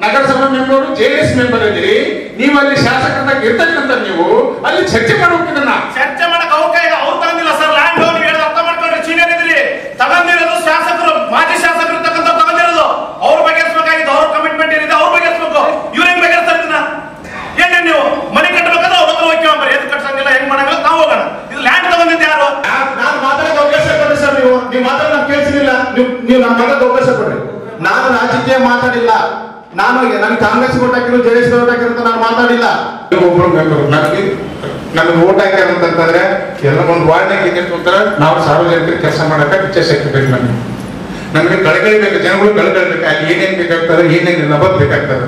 ನಗರಸಭಾ member J S member ಇದ್ದೀರಿ ನೀವು ಅಲ್ಲಿ ಶಾಸಕರಾಗಿ ಇರ್ತಕ್ಕಂಥ ನೀವು ಅಲ್ಲಿ ಚರ್ಚೆ ಮಾಡ್ಬೇಕು ಇದನ್ನ ಚರ್ಚೆ ಮಾಡಕ್ ಅವಕಾಶ ಇಲ್ಲ ಅವ್ರು ತಗೊಂಡಿಲ್ಲ ಸರ್ ಲ್ಯಾಂಡ್ ನೀವು ಹೇಳೋದು ಅರ್ಥ ಮಾಡ್ಕೊಂಡ್ರೆ ಸೀನಿಯರ್ ಇದ್ರಿ ತಗೊಂಡಿರೋದು ಶಾಸಕರು ಮಾಜಿ ಶಾಸಕರು ತಗೊಂಡ ತಗೊಂಡಿರೋದು ಅವ್ರ ಬಗೆಹರಿಸಬೇಕಾಗಿದ್ದು ಅವ್ರ ಕಮಿಟ್ಮೆಂಟ್ ಏನಿದೆ ಅವ್ರ ಬಗೆಹರಿಸಬೇಕು ಇವ್ರ ಹೆಂಗ್ ಬಗೆಹರಿಸ್ತಾರೆ ಇದನ್ನ ಏನೇ ನೀವು ಮನೆ ಕಟ್ಟಬೇಕಾದ್ರೆ ಅವ್ರ ಹತ್ರ ಹೋಗ್ತೀವಿ ಅಂಬರಿ ಎದು ಕಟ್ಸಂಗಿಲ್ಲ ಹೆಂಗ್ ಮಾಡಂಗಿಲ್ಲ ನಾವು ಹೋಗೋಣ ಇದು ಲ್ಯಾಂಡ್ ತಗೊಂಡಿದ್ದು ಯಾರು ನಾನು ಮಾತಾಡೋಕೆ ಅವಕಾಶ ಕೊಡ್ರಿ ಸರ್ ನೀವು ನೀವು ಮಾತಾಡೋದು ನಾನು ಕೇಳಿಸಿಲ್ಲ ನೀವು ನೀವು ನಾನು ಮಾತಾಡೋಕೆ ಅವಕಾಶ ಕೊಡ್ರಿ ನಾನು ರಾಜಕೀಯ ಮಾತಾಡಿಲ್ಲ ನಾನು ನನಗೆ ಕಾಂಗ್ರೆಸ್ ಓಟ್ ಹಾಕಿರೋ ಜೆ ಎಸ್ ಓಟ್ ಹಾಕಿರೋ ಅಂತ ನಾನು ಮಾತಾಡಿಲ್ಲ ಒಬ್ರು ಮೆಂಬರ್ ನನಗೆ ನನಗೆ ಓಟ್ ಹಾಕ್ಯಾರ ಅಂತಂದ್ರೆ ಎಲ್ಲ ಒಂದು ವಾರ್ಡ್ನಾಗ ಏನಿತ್ತು ಅಂತಾರೆ ನಾವು ಸಾರ್ವಜನಿಕರಿಗೆ ಕೆಲಸ ಮಾಡಕ್ಕೆ ಇಚ್ಛಾಶಕ್ತಿ ಬೇಕು ನನಗೆ ನನಗೆ ಕಳಕಳಿ ಬೇಕು ಜನಗಳು ಕಳಕಳಿ ಬೇಕು ಅಲ್ಲಿ ಏನೇನು ಬೇಕಾಗ್ತದೆ ಏನೇನು ನಬದ್ ಬೇಕಾಗ್ತದೆ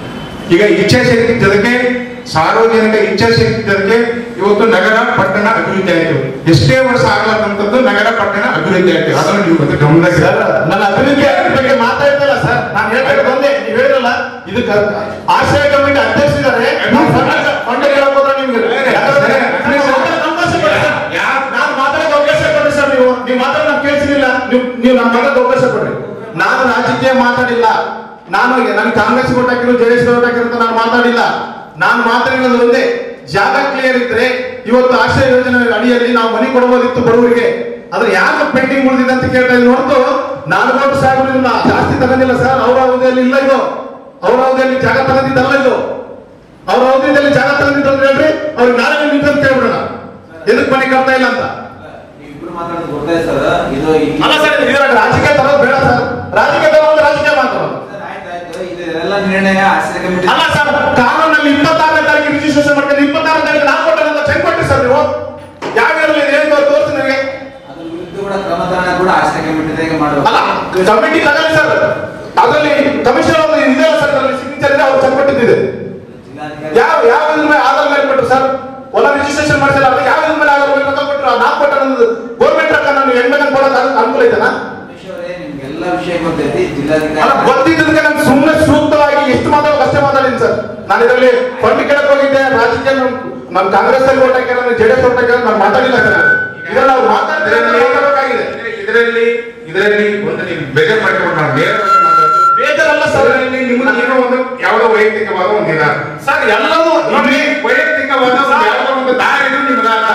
ಈಗ ಇಚ್ಛಾಶಕ್ತಿ ಜೊತೆಗೆ ಸಾರ್ವಜನಿಕ ಇಚ್ಛಾಶಕ್ತಿ ಜೊತೆಗೆ ಇವತ್ತು ನಗರ ಪಟ್ಟಣ ಅಭಿವೃದ್ಧಿ ಆಯ್ತು ಎಷ್ಟೇ ವರ್ಷ ಆಗ್ಲಾರ್ದಂಥದ್ದು ನಗರ ಪಟ್ಟಣ ಅಭಿವೃದ್ಧಿ ಆಯ್ತು ಅದನ್ನು ನೀವು ಮತ್ತೆ ಗಮನ ಸರ್ ನನ್ನ ಅಭಿವೃದ್ಧಿ ಬಗ್ಗೆ ಮಾತಾಡ್ತಲ್ಲ ಸರ್ ನಾನು ಹೇಳ್ತಾರೆ ಬಂದೆ ನೀವು ಹೇಳಿರಲ್ಲ ಇದಕ್ಕೆ ಆಶ್ರಯ ಕಮಿಟಿ ಅಧ್ಯಕ್ಷರಿದ್ದಾರೆ ನಾವು ಫಂಡ್ ಫಂಡ್ ಕೇಳಕ್ ಹೋದ್ರೆ ನಿಮ್ಗೆ ಯಾಕಂದ್ರೆ ನೀವು ಮಾತಾಡೋಕೆ ಅವಕಾಶ ಕೊಡಿ ಸರ್. ನಾನು ಮಾತಾಡೋಕೆ ಅವಕಾಶ ಕೊಡ್ರಿ ಸರ್ ನೀವು ನೀವು ಮಾತಾಡೋದು ನಾನು ಕೇಳಿಸಿಲ್ಲ ನೀವು ನೀವು ನಾನು ಮಾತಾಡೋಕೆ ಅವಕಾಶ ಕೊಡ್ರಿ ನಾನು ರಾಜಕೀಯ ಮಾತಾಡಿಲ್ಲ ನಾನು ನನಗೆ ಕಾಂಗ್ರೆಸ್ ಓಟ್ ಹಾಕಿರೋ ಜೆ ಎಸ್ ಓಟ್ ಹಾಕಿರೋ ಅಂತ ನಾನು ಮಾತಾಡಿಲ್ಲ ನಾನು ಮಾತಾಡಿರೋದು ಒಂದೇ ಜಾಗ ಕ್ಲಿಯರ್ ಇದ್ರೆ ಇವತ್ತು ಆಶ್ರಯ ಯೋಜನೆ ಅಡಿಯಲ್ಲಿ ನಾವು ಮನೆ ಕೊಡಬಹುದಿತ್ತು ಬಡವರಿಗೆ ಆದ್ರೆ ಯಾಕೆ ಪೆಂಡಿಂಗ್ ಉಳಿದಿದೆ ಅಂತ ಕೇಳ್ತಾ ಇದ್ದೀನಿ ಹೊರತು ನಾಲ್ಕು ಸಾಹೇಬರು ಇದನ್ನ ಜಾಸ್ತಿ ತಗೊಂಡಿಲ್ಲ ಸರ್ ಅವ್ರ ಅವಧಿಯಲ್ಲಿ ಇಲ್ಲ ಇದು ಅವ್ರ ಅವಧಿಯಲ್ಲಿ ಜಾಗ ತಗೊಂಡಿದ್ದಲ್ಲ ಇದು ಅವ್ರ ಅವಧಿಯಲ್ಲಿ ಜಾಗ ತಗೊಂಡಿದ್ದು ಅಂತ ಹೇಳ್ರಿ ಅವ್ರಿಗೆ ನಾಳೆ ನಿಂತು ಅಂತ ಕೇಳ್ಬಿಡೋಣ ಎದಕ್ ಮನೆ ಕಟ್ತಾ ಇಲ್ಲ ಅಂತ ಇಬ್ರು ಮಾತಾಡೋದು ಗೊತ್ತಾಯ್ತು ಸರ್ ಇದು ಇಲ್ಲಿ- ಅಲ್ಲ ಸರ್ ಇದ್ರಾಗ ರಾಜಕೀಯ ತರೋದು ಬೇಡ ಸರ್ ರಾಜಕೀಯ ತರೋದು ರಾಜಕೀಯ ಮಾತಾಡೋದು ಸರ್, ಆಯ್ತು, ಆಯ್ತು. ಇದೆಲ್ಲ ನಿರ್ಣಯ ಆಶ್ರಯ ಕಮಿಟಿ ಅಲ್ಲ ಸರ್ ಕಾನೂನಲ್ಲಿ ಇಪ್ಪತ್ತಾರನೇ ತಾರೀಕು ರಿಜಿಸ್ಟ್ರೇಷನ್ ಮಾಡ್ಕೊಂಡು ಇಪ್ಪತ್ತಾರನೇ ತಾರೀಕು ನಾನು ಕೊಟ್ಟೆ ಅಂತ ಚೆಕ್ ಕೊಟ್ರಿ ಸರ್ ನೀವು ಯಾವ ಇರಲಿ ಏನು ತೋರಿಸಿ ನನಗೆ ಅದ್ರ ವಿರುದ್ಧ ಕೂಡ ಕ್ರಮ ತಗೊಂಡ ಕೂಡ ಆಶ್ರಯ ಕಮಿಟಿದಾಗೆ ಮಾಡಬೇಕು ಅಲ್ಲ ಕಮಿಟಿ ತಗೊಳ್ಳಿ ಸರ್ ಅದರಲ್ಲಿ ಕಮಿಷನರ್ ಅವರು ಇದೆಯಲ್ಲ ಸರ್ ಅದರಲ್ಲಿ ಸಿಗ್ನೇಚರ್ ಇದೆ ಅವ್ರು ಚೆಕ್ ಕೊಟ್ಟಿದ್ದಿದೆ ಜಿಲ್ಲಾಧಿಕಾರಿ ಯಾವ ಯಾವ ಇದ್ರ ಮೇಲೆ ಆಧಾರ ಮೇಲೆ ಕೊಟ್ಟರು ಸರ್ ಹೊಲ ರಿಜಿಸ್ಟ್ರೇಷನ್ ಮಾಡಿಸಿಲ್ಲ ಅದು ಯಾವ ಇದ್ರ ಮೇಲೆ ಆಧಾರ ಮೇಲೆ ರೊಕ್ಕ ಕೊಟ್ಟರು ನಾಲ್ಕು ಕೊಟ್ಟ ನಮ್ದು ಗೌರ್ಮೆಂಟ್ ರೊಕ್ಕ ನಾನು ಹೆಣ್ಮಗನ್ ಕೊಡೋದು ಅದಕ್ಕೆ ಅನುಕೂಲ ಇದೆನಾ ರಮೇಶ್ ಅವರೇ, ನಿಮ್ಗೆಲ್ಲ ವಿಷಯ ಗೊತ್ತೈತಿ ಅಲ್ಲ ಜಿಲ್ಲಾಧಿಕಾರಿ ಗೊತ್ತಿದ್ದಕ್ಕೆ ನಂಗೆ ಸುಮ್ಮನೆ ಸೂಕ್ತವಾಗಿ ಎಷ್ಟು ಮಾತಾಡೋದು ಅಷ್ಟೇ ಮಾತಾಡಿನಿ ಸರ್ ನಾನು ಇದರಲ್ಲಿ ಫಂಡ್ ಕೇಳಕ್ ಹೋಗಿದ್ದೆ ರಾಜಕೀಯ ನಾನು ಕಾಂಗ್ರೆಸ್ ಅಲ್ಲಿ ಓಟ್ ಹಾಕ್ಯಾರ ಜೆ ಡಿ ಎಸ್ ಓಟ್ ಹಾಕ್ಯಾರ ನಾನು ಮಾತಾಡಿಲ್ಲ ಸರ್ ಇದರಲ್ಲಿ ನಾವು ಮಾತಾಡ್ತಿದ್ರೆ ಮಾತಾಡಬೇಕಾಗಿದೆ ಇದರಲ್ಲಿ ಇದರಲ್ಲಿ ಒಂದು ನೀವು ಬೇಜಾರು ಮಾಡ್ಕೊಂಡು ನಾವು ನೇರವಾಗಿ ಮಾತಾಡ್ತೀವಿ ಬೇಜಾರಲ್ಲ ಸರ್ ಅದರಲ್ಲಿ ನಿಮ್ಗೆ ಏನೋ ಒಂದು ಯಾವುದೋ ವೈಯಕ್ತಿಕವಾದ ಒಂದು ಇದ ಸರ್ ಎಲ್ಲವೂ ನೋಡಿ ವೈಯಕ್ತಿಕವಾದ ಒಂದು ಯಾವುದೋ ಒಂದು ದಾರಿ ಇದು ನಿಮ್ಗೆ ಅಲ್ಲ.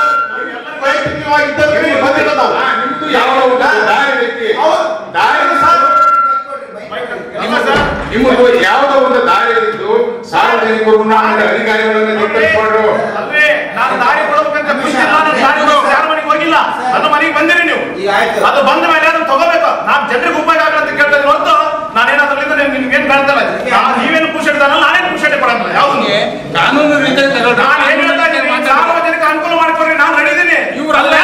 ವೈಯಕ್ತಿಕವಾಗಿದ್ದರೆ ನೀವು ಬಂದಿರೋದು ನಾವು. ಹಾ, ನಿಮ್ದು ಯಾವುದೋ ಒಂದು ದಾರಿ ಐತಿ ಹೌದು. ದಾರಿ ಸರ್ ನಿಮ್ಮದು ನಿಮ್ಮದು ಯಾವುದೋ ಒಂದು ದಾರಿ ಇದ್ದು ಸಾರ್ವಜನಿಕರು ನಮ್ಮ ಅಧಿಕಾರಿಗಳನ್ನ ನಿರ್ವಹಿಸಿಕೊಂಡ್ರು ಅಲ್ವೇ ನಾನು ದಾರಿ ಕೊಡಬೇಕಂತ ಖುಷಿ ಇಲ್ಲ ನಾನು ದಾರಿ ಕೊಡೋಕೆ ಯಾರ ಮನೆಗೆ ಹೋಗಿಲ್ಲ ನನ್ನ ಮನೆಗೆ ಬಂದಿರಿ ನೀವು ಈಗ ಆಯ್ತು. ಅದು ಬಂದ ಮೇಲೆ ಅದನ್ನ ತಗೋಬೇಕು ನಾನ್ ಜನರಿಗೆ ಉಪಯೋಗ ಆಗಲ್ಲ ಅಂತ ಕೇಳ್ತಾ ಇದ್ದೀನಿ ಹೊರತು ನಾನೇನಾದ್ರಿಂದ ನಿಮ್ಗೆ ಏನ್ ಕಾಣ್ತಲ್ಲ ನೀವೇನು ಖುಷಿ ಇಡ್ತಾನಲ್ಲ ನಾನೇನು ಖುಷಿ ಪಡಲ್ಲ ಯಾವ್ದು ಕಾನೂನು ರೀತಿ ನಾನು ಏನ್ ಹೇಳ್ತಾ ಇದ್ದೀನಿ ಸಾರ್ವಜನಿಕ ಅನುಕೂಲ ಮಾಡ್ಕೊಡ್ರಿ ನಾನು ರೆಡಿದ್ದೀನಿ ಇವ್ರಲ್ಲ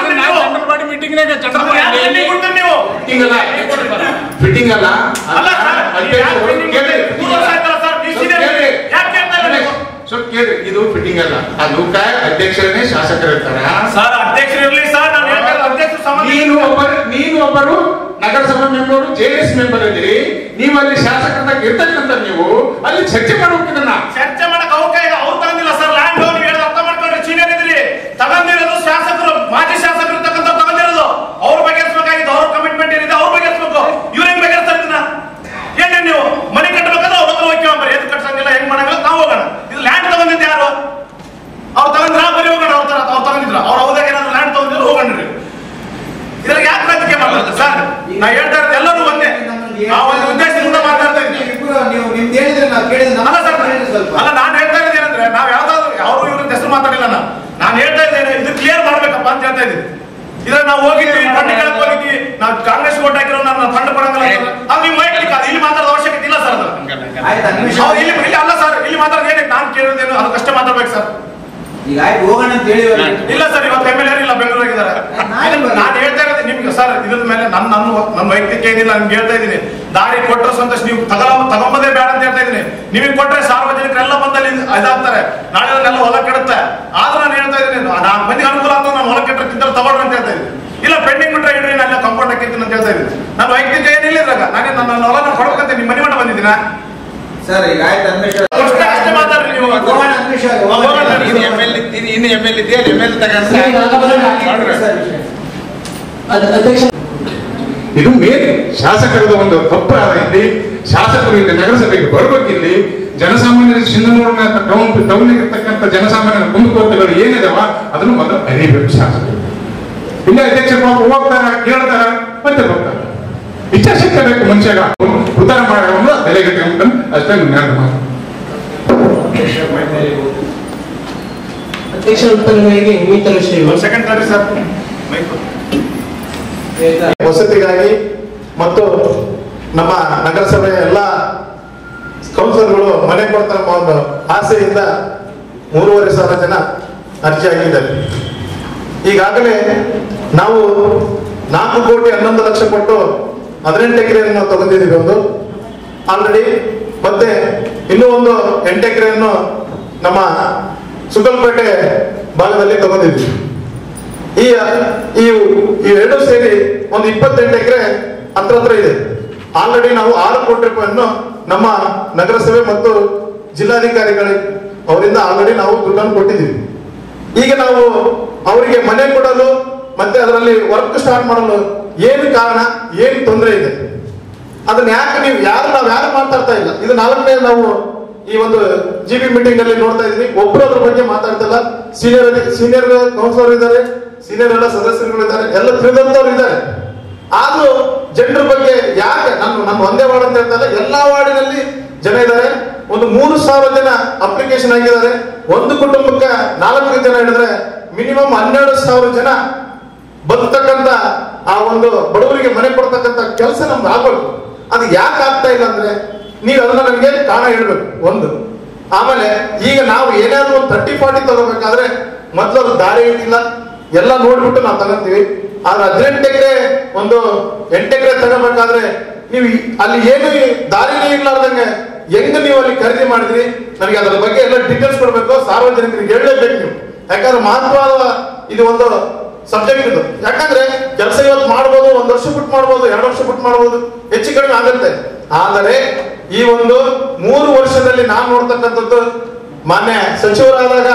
ಮೀಟಿಂಗ್ ಬಿಡ್ತೀನಿ ನೀವು ಫಿಟ್ಟಿಂಗ್ ಅಲ್ಲ ಫಿಟ್ಟಿಂಗ್ ಅಲ್ಲ ಅಲ್ಲ ಸರ್ ಅಧ್ಯಕ್ಷರು ಕೇಳಿ. ಮೂರು ವರ್ಷ ಆಯ್ತಲ್ಲ ಸರ್ ನೀವು senior ಇದ್ದೀರಿ. ಯಾಕೆ ಕೇಳ್ತಾ ಇಲ್ಲ ನೀವು ಸ್ವಲ್ಪ ಕೇಳಿ ಇದು ಫಿಟ್ಟಿಂಗ್ ಅಲ್ಲ ಅದು ಕಾಯ ಅಧ್ಯಕ್ಷರನ್ನೇ ಶಾಸಕರು ಇರ್ತಾರ ಸರ್ ಅಧ್ಯಕ್ಷರು ಇರ್ಲಿ ಸರ್ ನಾನು ಹೇಳ್ತಾ ಇರೋದು ಅಧ್ಯಕ್ಷರು ಸಂಬಂಧ ನೀನು ಒಬ್ಬರು ನೀನು ಒಬ್ಬರು ನಗರಸಭಾ ಮೆಂಬರು ಜೆ ಎಸ್ ಮೆಂಬರ್ ಇದ್ದೀರಿ ನೀವು ಅಲ್ಲಿ ಶಾಸಕರಾಗಿ ಇರ್ತಕ್ಕಂಥ ನೀವು ಅಲ್ಲಿ ಚರ್ಚೆ ಮಾಡ್ಬೇಕು ಇದನ್ನ ಚರ್ಚೆ ಮಾಡಕ್ ಅವಕಾಶ ಇಲ್ಲ ಅವ್ರು ತಗೊಂಡಿಲ್ಲ ಸರ್ ಲ್ಯಾಂಡ್ ನೀವು ಹೇಳೋದು ಅರ್ಥ ಮಾಡ್ಕೊಂಡ್ರೆ ಸೀನಿಯರ್ ಇದ್ರಿ ತಗೊಂಡಿರೋದು ಶಾಸಕರು ಮಾಜಿ ಶಾಸಕರು ತಗೊಂಡ ತಗೊಂಡಿರೋದು ಅವ್ರ ಬಗೆಹರಿಸಬೇಕಾಗಿದ್ದು ಅವ್ರ ಕಮಿಟ್ಮೆಂಟ್ ಏನಿದೆ ಅವ್ರ ಬಗೆಹರಿಸಬೇಕು ಇವ್ರ ಹೆಂಗ್ ಬಗೆಹರಿಸ್ತಾರೆ ಇದನ್ನ ಏನೇ ನೀವು ಮನೆ ಕಟ್ಟಬೇಕಾದ್ರೆ ಅವ್ರ ಹತ್ರ ಹೋಗ್ತೀವಿ ಅಂಬರಿ ಎದು ಕಟ್ಸಂಗಿಲ್ಲ ಹೆಂಗ್ ಮಾಡಂಗಿಲ್ಲ ನಾವು ಹೋಗೋಣ ಇದು ಲ್ಯಾಂಡ್ ತಗೊಂಡಿದ್ದು ಯಾರು ಅವ್ರು ತಗೊಂಡ್ರ ಬರೀ ಹೋಗೋಣ ಅವ್ರ ತರ ಅವ್ರು ತಗೊಂಡಿದ್ರ ಅವ್ರ ಹೌದಾಗ ಏನಾದ್ರು ಲ್ಯಾಂಡ್ ತಗೊಂಡಿದ್ರು ಹೋಗೋಣ್ರಿ ಇದ್ರಲ್ಲಿ ಯಾಕೆ ರಾಜಕೀಯ ಮಾಡ್ತಾರೆ ಸರ್ ನಾ ಹೇಳ್ತಾ ಇರೋದು ಎಲ್ಲರೂ ಒಂದೇ ಆ ಒಂದು ಉದ್ದೇಶದಿಂದ ಮಾತಾಡ್ತಾ ಇದ್ದೀನಿ ಇಬ್ರು ನೀವು ನಿಮ್ದು ಹೇಳಿದ್ರೆ ನಾವು ಕೇಳಿದ್ರೆ ನಮ್ಮ ಅಲ್ಲ ಸರ್ ಹೇಳಿದ್ರೆ ಸ್ವಲ್ಪ ಅಲ್ಲ ನಾನು ಹೇಳ್ತಾ ಇರೋದು ಏನಂದ್ರೆ ನಾವ್ ಯಾವ್ದಾದ್ರು ಯಾರು ಇವ್ರ ಹೆಸರು ಮಾತಾಡಿಲ್ಲ ನಾನು ನಾನು ಹೇಳ್ತಾ ಇದ್ದೇನೆ ಇದು ಕ್ಲಿಯರ್ ಮಾಡ್ಬೇಕಪ್ಪ ಅಂತ ಹೇಳ್ತಾ ಇದ್ದೀನಿ ಇದ್ರ ನಾವು ಹೋಗಿದ್ವಿ ಫಂಡ್ ಕೇಳಕ್ ಹೋಗಿದ್ವಿ ನಾವು ಕಾಂಗ್ರೆಸ್ ಓಟ್ ಹಾಕಿರೋ ನಾನು ಫಂಡ್ ಕೊಡಂಗಿಲ್ಲ ಅಂತ. ಅದು ನೀವು ವೈಯಕ್ತಿಕ ಅದು ಇಲ್ಲಿ ಮಾತಾಡೋದು ಅವಶ್ಯಕತೆ ಇಲ್ಲ ಸರ್ ಅದು ಆಯ್ತು ಅನ್ವೇಷಣೆ ಹೌದು, ಇಲ್ಲಿ ಇಲ್ಲಿ ಅಲ್ಲ ಸರ್ ಇಲ್ಲಿ ಮಾತಾಡೋದು ಏನಕ್ಕೆ ನಾನು ಕೇಳೋದೇನು ಅದಕ್ಕಷ್ಟೇ ಮಾತಾಡ್ಬೇಕು ಸರ್ ಈಗ ಆಯ್ತು ಹೋಗೋಣ ಅಂತ ಹೇಳಿ ಇಲ್ಲ ಸರ್ ಇವತ್ತು ಎಮ್ ಎಲ್ ಇಲ್ಲ ಬೆಂಗಳೂರಾಗಿದ್ದಾರೆ ನಾನು- ನಾನು ಹೇಳ್ತಾ ಇರೋದು ನಿಮ್ಗೆ ಸರ್ ಇದ್ರ ಮೇಲೆ ನನ್ನ ನನ್ನ ನನ್ನ ವೈಯಕ್ತಿಕ ಏನಿಲ್ಲ ನಿಮ್ಗೆ ಹೇಳ್ತಾ ಇದ್ದೀನಿ ದಾರಿ ಕೊಟ್ಟರೆ ಸಂತೋಷ ನೀವು ತಗೊಳ ತಗೊಂಬದೇ ಬೇಡ ಅಂತ ಹೇಳ್ತಾ ಇದ್ದೀನಿ ನಿಮಗೆ ಕೊಟ್ರೆ ಸಾರ್ವಜನಿಕರೆಲ್ಲ ಬಂದಲ್ಲಿ ಇದಾಗ್ತಾರೆ ನಾಳೆ ಅದನ್ನೆಲ್ಲ ಹೊಲ ಕೆಡುತ್ತೆ ಆದ್ರೂ ನಾನು ಹೇಳ್ತಾ ಇದ್ದೀನಿ ನಾಲ್ಕು ಮಂದಿಗೆ ಅನುಕೂಲ ಅಂತ ನಾನು ಹೊಲ ಕೆಟ್ಟಿರ್ತಿದ್ದರೆ ತಗೊಳ್ರಿ ಅಂತ ಹೇಳ್ತಾ ಇದ್ದೀನಿ ಇಲ್ಲ ಪೆಂಡಿಂಗ್ ಬಿಟ್ರೆ ಇಡ್ರಿ ನಾನು ಕಂಪೌಂಡ್ ಹಾಕಿದ್ದೀನಿ ಅಂತ ಹೇಳ್ತಾ ಇದ್ದೀನಿ ನಾನು ವೈಯಕ್ತಿಕ ಏನಿಲ್ಲ ಇದ್ರಾಗ ನಾನು ನನ್ನ ನನ್ನ ಹೊಲ ನಾನು ಕೊಡ್ಬೇಕಂತ ನಿಮ್ಮ ಮನೆ ಮಠ ಬಂದಿದ್ದೀನ ಸರ್ ಈಗ ಆಯ್ತು ಅನ್ವೇಷಣೆ ಅಷ್ಟೇ ಅಷ್ಟೇ ಮಾತಾಡ್ರಿ ನೀವು ಹೋಗೋಣ ಅನ್ವೇಷಣೆ ಹೋಗೋಣ. ನೀನು ಎಮ್ ಎಲ್ ಇನ್ನು ಎಮ್ ಎಲ್ ಇದೆಯಾ ಎಮ್ ಎಲ್ ಅಧ್ಯಕ್ಷ ಇದು ಮೇನ್ ಶಾಸಕರದ ಒಂದು ತಪ್ಪು ಇಲ್ಲಿ ಶಾಸಕರು ಇಲ್ಲಿ ನಗರಸಭೆಗೆ ಬರ್ಬೇಕಿಲ್ಲಿ ಜನಸಾಮಾನ್ಯರ ಸಿಂಧನೂರಿನ ಟೌನ್ ಟೌನ್ ಇರ್ತಕ್ಕಂಥ ಜನಸಾಮಾನ್ಯರ ಕುಂದುಕೊರತೆಗಳು ಏನಿದಾವ ಅದನ್ನು ಮೊದಲು ಅರಿಬೇಕು ಶಾಸಕರು ಇಲ್ಲ ಅಧ್ಯಕ್ಷರು ಪಾಪ ಹೋಗ್ತಾರ ಕೇಳ್ತಾರ ಮತ್ತೆ ಬರ್ತಾರ ಇಚ್ಛಾಶಕ್ತಿ ಬೇಕು ಮನುಷ್ಯಾಗ ಉದ್ಧಾರ ಮಾಡೋಣ ತಲೆಗಟ್ಟಿ ಅಂತ ಅಷ್ಟೇ ನನ್ನ ಮಾತು ಅಧ್ಯಕ್ಷ ಉತ್ತರಗಳಿಗೆ ಇನ್ನಿತರ ವಿಷಯಗಳು ಒಂದ್ ಸೆಕೆಂಡ್ ತರ್ರಿ ಸರ್ ಮೈಕ್ ವಸತಿಗಾಗಿ ಮತ್ತು ನಮ್ಮ ನಗರಸಭೆಯ ಎಲ್ಲ ಕೌನ್ಸಿಲರ್ಗಳು ಮನೆ ಕೊಡ್ತಾರೆ ಎಂಬ ಒಂದು ಆಸೆಯಿಂದ ಮೂರುವರೆ ಸಾವಿರ ಜನ ಅರ್ಜಿ ಹಾಕಿದ್ದಾರೆ ಈಗಾಗಲೇ ನಾವು ನಾಲ್ಕು ಕೋಟಿ ಹನ್ನೊಂದು ಲಕ್ಷ ಕೊಟ್ಟು ಹದಿನೆಂಟು ಎಕರೆಯನ್ನು ನಾವು ತಗೊಂಡಿದ್ದೀವಿ ಒಂದು ಆಲ್ರೆಡಿ ಮತ್ತೆ ಇನ್ನೂ ಒಂದು ಎಂಟು ಎಕರೆಯನ್ನು ನಮ್ಮ ಸುಗಲ್ಪೇಟೆ ಭಾಗದಲ್ಲಿ ತಗೊಂಡಿದ್ದೀವಿ ಈ ಈ ಈ ಎರಡು ಸೇರಿ ಒಂದು ಇಪ್ಪತ್ತೆಂಟು ಎಕರೆ ಹತ್ರ ಹತ್ರ ಇದೆ ಆಲ್ರೆಡಿ ನಾವು ಆರು ಕೋಟಿ ರೂಪಾಯಿಯನ್ನು ನಮ್ಮ ನಗರಸಭೆ ಮತ್ತು ಜಿಲ್ಲಾಧಿಕಾರಿಗಳ ಅವರಿಂದ ಆಲ್ರೆಡಿ ನಾವು ದುಡ್ಡನ್ನು ಕೊಟ್ಟಿದ್ದೀವಿ ಈಗ ನಾವು ಅವರಿಗೆ ಮನೆ ಕೊಡಲು ಮತ್ತೆ ಅದರಲ್ಲಿ ವರ್ಕ್ ಸ್ಟಾರ್ಟ್ ಮಾಡಲು ಏನು ಕಾರಣ ಏನು ತೊಂದರೆ ಇದೆ ಅದನ್ನ ಯಾಕೆ ನೀವು ಯಾರು ನಾವು ಯಾರು ಮಾತಾಡ್ತಾ ಇಲ್ಲ ಇದು ನಾಲ್ಕನೇ ನಾವು ಈ ಒಂದು ಜಿ ಬಿ ಮೀಟಿಂಗ್ ಅಲ್ಲಿ ನೋಡ್ತಾ ಇದೀವಿ ಒಬ್ರು ಅದ್ರ ಬಗ್ಗೆ ಮಾತಾಡ್ತಿಲ್ಲ ಸೀನಿಯರ್ ಸೀನಿಯರ್ ಕೌನ್ಸಿಲರ್ ಇದ್ದಾರೆ ಸೀನಿಯರ್ ಎಲ್ಲ ಸದಸ್ಯರುಗಳು ಇದ್ದಾರೆ ಎಲ್ಲ ತಿಳಿದಂತವ್ರು ಇದ್ದಾರೆ ಆದ್ರೂ ಜನರ ಬಗ್ಗೆ ಯಾಕೆ ನಾನು ನಾನು ಒಂದೇ ವಾರ್ಡ್ ಅಂತ ಹೇಳ್ತಾ ಇಲ್ಲ ಎಲ್ಲಾ ವಾರ್ಡಿನಲ್ಲಿ ಜನ ಇದ್ದಾರೆ ಒಂದು ಮೂರು ಸಾವಿರ ಜನ ಅಪ್ಲಿಕೇಶನ್ ಆಗಿದ್ದಾರೆ ಒಂದು ಕುಟುಂಬಕ್ಕೆ ನಾಲ್ಕು ಜನ ಹಿಡಿದ್ರೆ ಮಿನಿಮಮ್ ಹನ್ನೆರಡು ಸಾವಿರ ಜನ ಬದುಕ್ತಕ್ಕಂತ ಆ ಒಂದು ಬಡವರಿಗೆ ಮನೆ ಕೊಡ್ತಕ್ಕಂತ ಕೆಲಸ ನಮ್ದು ಆಗ್ಬೇಕು ಅದು ಯಾಕೆ ಆಗ್ತಾ ಇಲ್ಲ ಅಂದ್ರೆ ನೀವು ಅದನ್ನ ನನಗೆ ಕಾರಣ ಹೇಳ್ಬೇಕು ಒಂದು ಆಮೇಲೆ ಈಗ ನಾವು ಏನಾದ್ರು ಒಂದು ತರ್ಟಿ ಫಾರ್ಟಿ ತಗೋಬೇಕಾದ್ರೆ ಮೊದಲು ಅದು ದಾರಿ ಇಲ್ಲ ಎಲ್ಲ ನೋಡ್ಬಿಟ್ಟು ನಾವು ತಗೊಂತೀವಿ ಆದ್ರೆ ಹದಿನೆಂಟು ಎಕರೆ ಒಂದು ಎಂಟು ಎಕರೆ ತಗೋಬೇಕಾದ್ರೆ ನೀವು ಈ- ಅಲ್ಲಿ ಏನು ಈ ದಾರಿನೇ ಇರ್ಲಾರ್ದಂಗೆ ಹೆಂಗ್ ನೀವು ಅಲ್ಲಿ ಖರೀದಿ ಮಾಡಿದ್ರಿ ನನಗೆ ಅದರ ಬಗ್ಗೆ ಎಲ್ಲ ಡೀಟೇಲ್ಸ್ ಕೊಡ್ಬೇಕು ಸಾರ್ವಜನಿಕರಿಗೆ ಹೇಳಲೇಬೇಕು ನೀವು ಯಾಕಂದ್ರೆ ಮಹತ್ವದ ಇದು ಒಂದು ಸಬ್ಜೆಕ್ಟ್ ಇದು ಯಾಕಂದ್ರೆ ಕೆಲಸ ಇವತ್ತು ಮಾಡ್ಬೋದು ಒಂದ್ ವರ್ಷ ಬಿಟ್ಟು ಮಾಡ್ಬೋದು ಎರಡು ವರ್ಷ ಬಿಟ್ಟು ಮಾಡ್ಬೋದು ಹೆಚ್ಚು ಕಡಿಮೆ ಆಗುತ್ತೆ ಆದರೆ ಈ ಒಂದು ಮೂರು ವರ್ಷದಲ್ಲಿ ನಾನು ನೋಡ್ತಕ್ಕಂಥದ್ದು ಮಾನ್ಯ ಸಚಿವರಾದಾಗ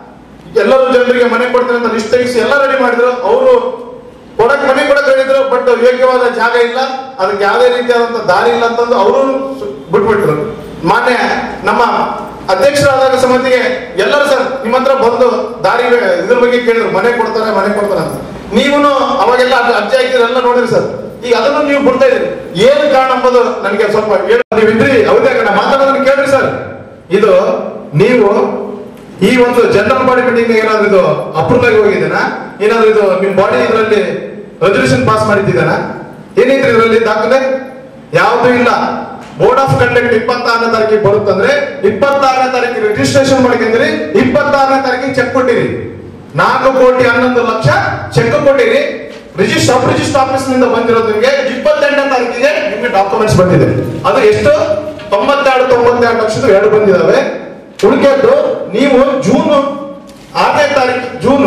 ಎಲ್ಲರೂ ಜನರಿಗೆ ಮನೆ ಕೊಡ್ತಾರೆ ಅಂತ ಲಿಸ್ಟ್ ತೆಗಿಸಿ ಎಲ್ಲ ರೆಡಿ ಮಾಡಿದ್ರು ಅವರು ಕೊಡಕ್ ಮನೆ ಕೊಡಕ್ ಹೇಳಿದ್ರು ಬಟ್ ಯೋಗ್ಯವಾದ ಜಾಗ ಇಲ್ಲ ಅದಕ್ಕೆ ಯಾವುದೇ ರೀತಿಯಾದಂತ ದಾರಿ ಇಲ್ಲ ಅಂತಂದು ಅವರು ಬಿಟ್ಬಿಟ್ರು ಮಾನ್ಯ ನಮ್ಮ ಅಧ್ಯಕ್ಷರಾದಾಗ ಸಮಿತಿಗೆ ಎಲ್ಲರೂ ಸರ್ ನಿಮ್ಮ ಹತ್ರ ಬಂದು ದಾರಿ ಇದ್ರ ಬಗ್ಗೆ ಕೇಳಿದ್ರು ಮನೆ ಕೊಡ್ತಾರೆ ಮನೆ ಕೊಡ್ತಾರೆ ಅಂತ ನೀವು ಅವಾಗೆಲ್ಲ ಅರ್ಜಿ ಅರ್ಜಿ ಹಾಕಿದ್ರೆ ಎಲ್ಲ ನೋಡಿರಿ ಸರ್ ಈಗ ಅದನ್ನು ನೀವು ಬಿಡ್ತಾ ಇದ್ರಿ ಏನು ಕಾರಣ ಎಂಬುದು ನನಗೆ ಸ್ವಲ್ಪ ಹೇಳಿ ನೀವು ಇದ್ರಿ ಹೌದೇ ನಾ ಮಾತಾಡೋದನ್ನ ಕೇಳ್ರಿ ಸರ್ ಇದು ನೀವು ಈ ಒಂದು ಜನರಲ್ ಬಾಡಿ ಮೀಟಿಂಗ್ ಏನಾದ್ರು ಇದು ಅಪ್ರೂವ್ ಆಗಿ ಹೋಗಿದ್ದೇನಾ ಏನಾದ್ರು ಇದು ನಿಮ್ ಬಾಡಿ ಇದರಲ್ಲಿ ರೆಸಲ್ಯೂಷನ್ ಪಾಸ್ ಮಾಡಿದ್ದಾನ ಏನೈತ್ರಿ ಇದರಲ್ಲಿ ದಾಖಲೆ ಯಾವ್ದು ಇಲ್ಲ ಬೋರ್ಡ್ ಆಫ್ ಕಂಡಕ್ಟ್ ಇಪ್ಪತ್ತಾರನೇ ತಾರೀಕಿಗೆ ಬರುತ್ತಂದ್ರೆ ಇಪ್ಪತ್ತಾರನೇ ತಾರೀಕಿಗೆ ರಿಜಿಸ್ಟ್ರೇಷನ್ ಮಾಡ್ಕೊಂಡ್ರಿ ಇಪ್ಪತ್ತಾರನೇ ತಾರೀಕಿಗೆ ಚೆಕ್ ಕೊಟ್ಟಿರಿ ನಾಲ್ಕು ಕೋಟಿ ಹನ್ನೊಂದು ಲಕ್ಷ ಚೆಕ್ ಕೊಟ್ಟಿರಿ ರಿಜಿಸ್ಟರ್ ಸಬ್ ರಿಜಿಸ್ಟರ್ ಆಫೀಸ್ ನಿಂದ ಬಂದಿರೋದು ನಿಮಗೆ ಇಪ್ಪತ್ತೆಂಟನೇ ತಾರೀಕಿಗೆ ನಿಮಗೆ ಡಾಕ್ಯುಮೆಂಟ್ಸ್ ಬಂದಿದೆ ಅದು ಎಷ್ಟು ತೊಂಬತ್ತೆರಡು ತೊಂಬತ್ತೆರಡು ಲಕ್ಷದ ಎರಡು ಬಂದಿದಾವೆ ಉಳಿಕೆದ್ದು ನೀವು ಜೂನ್ ಆರನೇ ತಾರೀಕು ಜೂನ್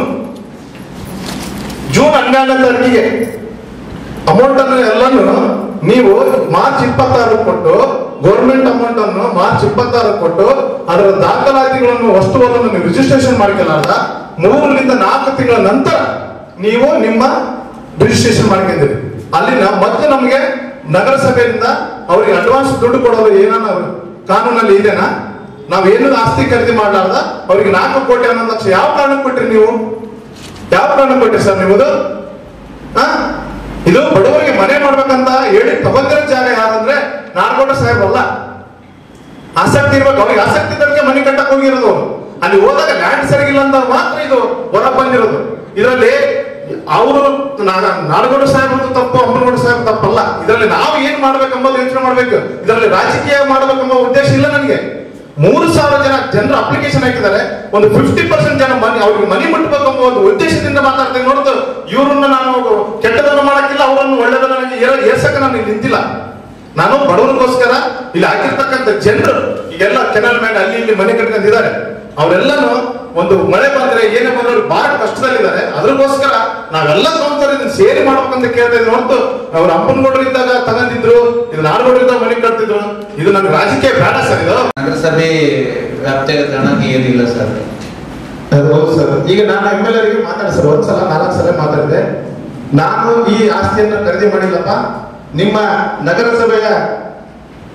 ಜೂನ್ ಹನ್ನೆರಡನೇ ತಾರೀಕಿಗೆ ಅಮೌಂಟ್ ಅನ್ನು ಎಲ್ಲಾನು ನೀವು ಮಾರ್ಚ್ ಇಪ್ಪತ್ತಾರು ಕೊಟ್ಟು ಗೌರ್ಮೆಂಟ್ ಅಮೌಂಟ್ ಅನ್ನು ಮಾರ್ಚ್ ಇಪ್ಪತ್ತಾರು ಕೊಟ್ಟು ಅದರ ದಾಖಲಾತಿಗಳನ್ನು ವಸ್ತುಗಳನ್ನು ನೀವು ರಿಜಿಸ್ಟ್ರೇಷನ್ ಮಾಡ್ಕೊಳ್ಳಾರ್ದ ಮೂರರಿಂದ ನಾಲ್ಕು ತಿಂಗಳ ನಂತರ ನೀವು ನಿಮ್ಮ ರಿಜಿಸ್ಟ್ರೇಷನ್ ಮಾಡ್ಕೊಂಡಿರಿ ಅಲ್ಲಿನ ಮತ್ತೆ ನಮಗೆ ನಗರಸಭೆಯಿಂದ ಅವರಿಗೆ ಅಡ್ವಾನ್ಸ್ ದುಡ್ಡು ಕೊಡೋದು ಏನಾನ ಕಾನೂನಲ್ಲಿ ಇದೆನಾ ನಾವೇನು ಆಸ್ತಿ ಖರೀದಿ ಮಾಡಲಾರ್ದ ಅವ್ರಿಗೆ ನಾಲ್ಕು ಕೋಟಿ ಹನ್ನೊಂದು ಲಕ್ಷ ಯಾವ ಕಾರಣಕ್ಕೆ ಕೊಟ್ರಿ ನೀವು ಯಾವ ಕಾರಣಕ್ಕೆ ಕೊಟ್ರಿ ಸರ್ ನೀವು ಆ? ಇದು ಬಡವರಿಗೆ ಮನೆ ಮಾಡ್ಬೇಕಂತ ಹೇಳಿ ತಗೊಂಡಿರೋ ಜಾಗ ಯಾರಂದ್ರೆ ನಾಡ್ಕೊಂಡ ಸಾಹೇಬಲ್ಲ ಆಸಕ್ತಿ ಇರ್ಬೇಕು ಅವ್ರಿಗೆ ಆಸಕ್ತಿ ಇದ್ದಕ್ಕೆ ಮನೆ ಕಟ್ಟಕ್ ಹೋಗಿರೋದು ಅವ್ರು. ಅಲ್ಲಿ ಹೋದಾಗ ಲ್ಯಾಂಡ್ ಸರಿಗಿಲ್ಲ ಅಂತ ಮಾತ್ರ ಇದು ಹೊರ ಬಂದಿರೋದು ಇದರಲ್ಲಿ ಅವರು ನಾಡಗೌಡ ಸಾಹೇಬ್ರದ್ದು ತಪ್ಪು ಅಮ್ಮನಗೌಡ ಸಾಹೇಬ್ ತಪ್ಪಲ್ಲ ಇದರಲ್ಲಿ ನಾವು ಏನ್ ಮಾಡ್ಬೇಕೆಂಬುದು ಯೋಚನೆ ಮಾಡ್ಬೇಕು ಇದರಲ್ಲಿ ರಾಜಕೀಯ ಮಾಡ್ಬೇಕೆಂಬ ಉದ್ದೇಶ ಇಲ್ಲ ನನಗೆ ಮೂರು ಸಾವಿರ ಜನ ಜನರು ಅಪ್ಲಿಕೇಶನ್ ಹಾಕಿದ್ದಾರೆ ಒಂದು ಫಿಫ್ಟಿ ಪರ್ಸೆಂಟ್ ಜನ ಮನೆ ಅವ್ರಿಗೆ ಮನೆ ಮುಟ್ಟಬೇಕೆಂಬ ಒಂದು ಉದ್ದೇಶದಿಂದ ಮಾತಾಡ್ತೀನಿ ನೋಡುದು ಇವ್ರನ್ನ ನಾನು ಕೆಟ್ಟದನ್ನು ಮಾಡಕ್ಕಿಲ್ಲ ಅವರನ್ನು ಒಳ್ಳೆದನ್ನ ಏ- ಏರ್ಸಕ್ಕೆ ನಾನು ಇಲ್ಲಿ ನಿಂತಿಲ್ಲ ನಾನು ಬಡವರಿಗೋಸ್ಕರ ಇಲ್ಲಿ ಆಗಿರ್ತಕ್ಕಂಥ ಜನರು ಈಗೆಲ್ಲ ಕೆನಲ್ ಮೇಲೆ ಅಲ್ಲಿ ಇಲ್ಲಿ ಮನೆ ಕಟ್ಕೊಂಡಿದ್ದಾರೆ ಅವರೆಲ್ಲನೂ ಒಂದು ಮಳೆ ಬಂದ್ರೆ ಏನೇ ಬಂದ್ರೆ ಅವ್ರು ಬಹಳ ಕಷ್ಟದಲ್ಲಿದ್ದಾರೆ ಅದ್ರಗೋಸ್ಕರ ನಾವೆಲ್ಲ ಕೌನ್ಸಿಲರ್ ಇದನ್ನ ಸೇರಿ ಮಾಡ್ಬೇಕಂತ ಕೇಳ್ತಾ ಇದ್ರು ಹೊರತು ಅವ್ರ ಅಪ್ಪನಗೌಡರು ಇದ್ದಾಗ ತಗೊಂಡಿದ್ರು ಇದು ನಾಡಗೌಡರು ಇದ್ದಾಗ ಮನೆ ಕಟ್ತಿದ್ರು ಇದು ನನ್ಗೆ ರಾಜಕೀಯ ಬೇಡ ಸರ್ ಇದು ನಗರಸಭೆ ವ್ಯಾಪ್ತಿಗೆ ತಗೊಳಕ್ ಏನಿಲ್ಲ ಸರ್ ಅದು ಹೌದು ಸರ್ ಈಗ ನಾನು ಎಮ್ ಎಲ್ ಅವರಿಗೆ ಮಾತಾಡಿ ಸರ್ ಒಂದ್ಸಲ ನಾಲ್ಕು ಸಲ ಮಾತಾಡಿದೆ ನಾನು ಈ ಆಸ್ತಿಯನ್ನು ಖರೀದಿ ಮಾಡಿಲ್ಲಪ್ಪ ನಿಮ್ಮ ನಗರಸಭೆಯ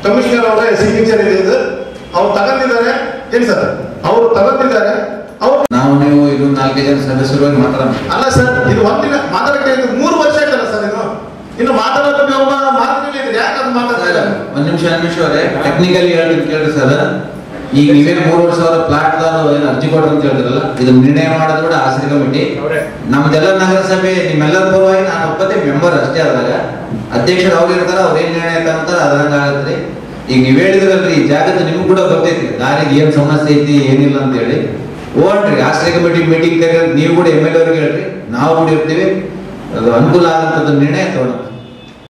ಕಮಿಷನರ್ ಅವರ ಸಿಗ್ನೇಚರ್ ಇದೆ ಇದು ಅವ್ರು ತಗೊಂಡಿದ್ದಾರೆ ಏನ್ ಸರ್ ಅವ್ರು ತಗೊಂಡಿದ್ದಾರೆ ಅವ್ರು ನಾವು ನೀವು ಇದು ನಾಲ್ಕೈದು ಜನ ಸದಸ್ಯರುವಾಗಿ ಮಾತಾಡೋಣ ಅಲ್ಲ ಸರ್ ಇದು ಒಂದಿನ ಮಾತಾಡಕ್ಕೆ ಇದು ಮೂರು ವರ್ಷ ಆಯ್ತಲ್ಲ ಸರ್ ಇದು ಇನ್ನು ಮಾತಾಡೋದು ಒಬ್ಬ ಮಾತಾಡಿದ್ರೆ ಯಾಕೆ ಅದು ಮಾತಾಡ್ತಾ ಇಲ್ಲ ಒಂದ್ ನಿಮಿಷ ಒಂದ್ ನಿಮಿಷ ಅವರೇ ಟೆಕ್ನಿಕಲಿ ಹೇಳ್ತೀನಿ ಕೇಳ್ರಿ ಸರ್ ಈಗ ನೀವೇನ್ ಮೂರುವರೆ ಸಾವಿರ ಪ್ಲಾಟ್ ಏನು ಅರ್ಜಿ ಕೊಡ್ರಿ ಅಂತ ಹೇಳಿದ್ರಲ್ಲ ಇದು ನಿರ್ಣಯ ಮಾಡೋದು ಕೂಡ ಆಸರೆ ಕಮಿಟಿ ನಮ್ದೆಲ್ಲ ನಗರಸಭೆ ನಿಮ್ಮೆಲ್ಲರ ಪರವಾಗಿ ನಾನು ಒಪ್ಪತ್ತೆ ಮೆಂಬರ್ ಅಷ್ಟೇ ಅದ್ರಾಗ ಅಧ್ಯಕ್ಷರು ಅವ್ರು ಇರ್ತಾರ ಅವ್ರು ಏನ್ ನಿರ್ಣಯ ತಗೊಂತಾರ ಅದ್ರಂಗ ಆಗತ್ರಿ ಈಗ ನೀವ್ ಹೇಳಿದ್ರಲ್ರಿ ಈ ಜಾಗದ ನಿಮ್ಗೂ ಕೂಡ ಗೊತ್ತೈತಿ ದಾರಿಗೆ ಏನ್ ಸಮಸ್ಯೆ ಐತಿ ಏನಿಲ್ಲ ಅಂತ ಹೇಳಿ ಓಡ್ರಿ ಆಶ್ರಯ ಕಮಿಟಿ ಮೀಟಿಂಗ್ ಕರೆಯೋದು ನೀವು ಕೂಡ ಎಮ್ ಎಲ್ ಅವ್ರಿಗೆ ಹೇಳ್ರಿ ನಾವು ಕೂಡ ಇರ್ತೀವಿ ಅದು ಅನುಕೂಲ ಆಗಂತದ್ದು ನಿರ್ಣಯ ತಗೊಳ್ಳೋಣ